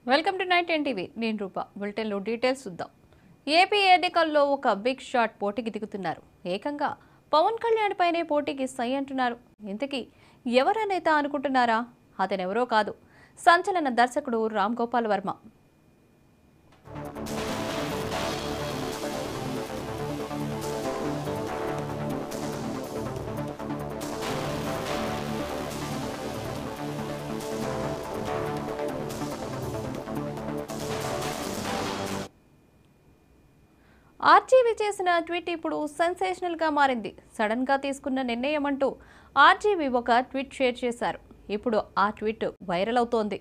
welcome to night TV నేను రూప బులెటిన్లో details చూద్దాం ఏపీ ఎన్నికల్లో ఒక బిగ్ షాట్ పోటీకి దిగుతున్నారు ఏకంగా పవన్ కళ్యాణ్ పైనే పోటీకి సై అంటున్నారు ఇంతకీ ఎవరా నేత అనుకుంటున్నారా అతనెవరో కాదు సంచలన దర్శకుడు రామ్ గోపాల్ వర్మ ఆర్జీవీ చేసిన ట్వీట్ ఇప్పుడు సెన్సేషనల్ గా మారింది సడన్ గా తీసుకున్న నిర్ణయం అంటూ ఆర్జీవీ ఒక ట్వీట్ షేర్ చేశారు ఇప్పుడు ఆ ట్వీట్ వైరల్ అవుతోంది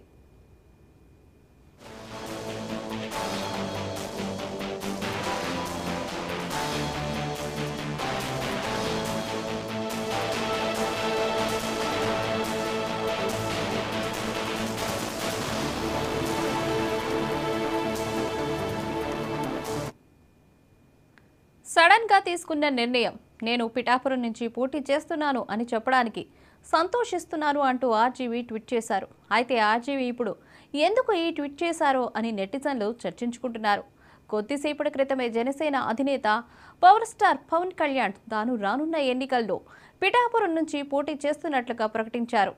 సడన్ గా తీసుకున్న నిర్ణయం నేను పిఠాపురం నుంచి పోటీ చేస్తున్నాను అని చెప్పడానికి సంతోషిస్తున్నాను అంటూ ఆర్జీవీ ట్వీట్ చేశారు అయితే ఆర్జీవీ ఇప్పుడు ఎందుకు ఈ ట్వీట్ చేశారో అని నెటిజన్లు చర్చించుకుంటున్నారు కొద్దిసేపటి క్రితమే జనసేన అధినేత పవర్ స్టార్ పవన్ కళ్యాణ్ తాను రానున్న ఎన్నికల్లో పిఠాపురం నుంచి పోటీ చేస్తున్నట్లుగా ప్రకటించారు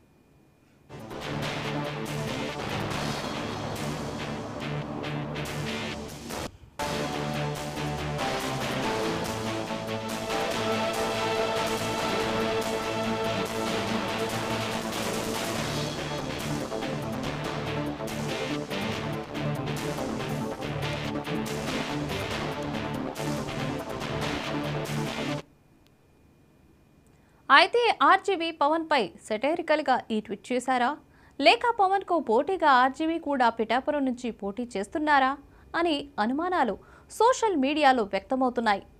అయితే ఆర్జీవీ పవన్ పై సెటైరికల్ గా ఈ ట్వీట్ చేశారా లేక పవన్ కు పోటీగా ఆర్జీవీ కూడా పిఠాపురం నుంచి పోటీ చేస్తున్నారా అని అనుమానాలు సోషల్ మీడియాలో వ్యక్తమవుతున్నాయి